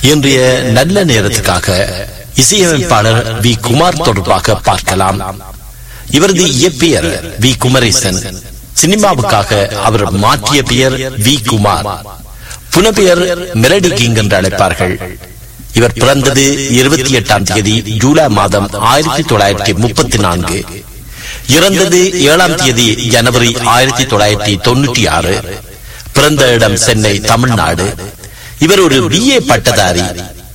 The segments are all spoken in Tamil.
இன்றைய நல்ல நேரத்துக்காக இசையமைப்பாளர் வி குமார் தொடர்பாக பார்க்கலாம் இவரது இயற்பெயர் வி குமரேசன் சினிமாவுக்காக அவர் மாற்றிய பெயர் வி குமார் புனப்பெயர் மெலடி கிங் என்று அழைப்பார்கள் இவர் பிறந்தது இருபத்தி எட்டாம் தேதி ஜூலை மாதம் ஆயிரத்தி தொள்ளாயிரத்தி முப்பத்தி நான்கு இறந்தது ஏழாம் தேதி ஜனவரி ஆயிரத்தி தொள்ளாயிரத்தி தொண்ணூற்றி ஆறு பிறந்த இடம் சென்னை தமிழ்நாடு இவர் ஒரு பிஏ பட்டதாரி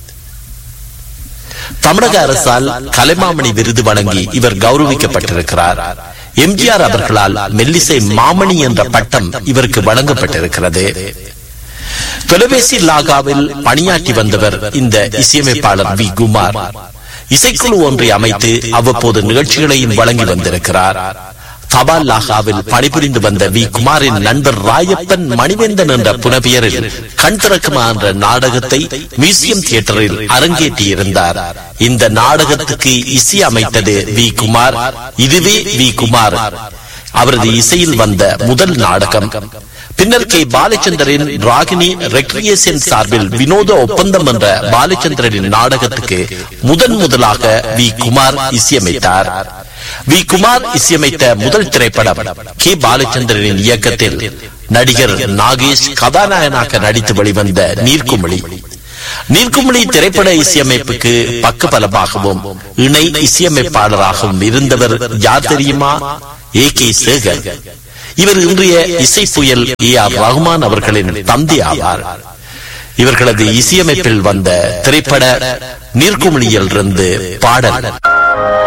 தமிழக அரசால் கலைமாமணி விருது வழங்கி இவர் கௌரவிக்கப்பட்டிருக்கிறார் எம்ஜிஆர் அவர்களால் மெல்லிசை மாமணி என்ற பட்டம் இவருக்கு வழங்கப்பட்டிருக்கிறது தொலைபேசி லாகாவில் பணியாற்றி வந்தவர் இந்த இசையமைப்பாளர் வி குமார் இசைக்குழு ஒன்றை அமைத்து அவ்வப்போது நிகழ்ச்சிகளையும் வழங்கி வந்திருக்கிறார் தபால் லாகாவில் பணிபுரிந்து வந்த வி குமாரின் நண்பர் ராயப்பன் மணிவேந்தன் என்ற புனபெயரில் கண் திறக்குமா என்ற நாடகத்தை மியூசியம் தியேட்டரில் அரங்கேற்றியிருந்தார் இந்த நாடகத்துக்கு இசை அமைத்தது வி குமார் இதுவே வி குமார் அவரது இசையில் வந்த முதல் நாடகம் பின்னர் கே பாலச்சந்திரன் ராகினி ரெக்ரியேஷன் சார்பில் வினோத ஒப்பந்தம் என்ற பாலச்சந்திரனின் நாடகத்துக்கு முதன் முதலாக வி குமார் இசையமைத்தார் வி குமார் இசையமைத்த முதல் திரைப்படம் கே பாலச்சந்திரனின் இயக்கத்தில் நடிகர் நாகேஷ் கதாநாயகனாக நடித்து வெளிவந்த நீர்க்குமிழி நீர்க்குமிழி திரைப்பட இசையமைப்புக்கு பக்கபலமாகவும் இணை இசையமைப்பாளராகவும் இருந்தவர் யார் தெரியுமா ஏ கே சேகர் இவர் இன்றைய இசை புயல் ஏ ஆர் ரகுமான் அவர்களின் தந்தை ஆவார் இவர்களது இசையமைப்பில் வந்த திரைப்பட நீர்க்குமிழியில் இருந்து பாடல்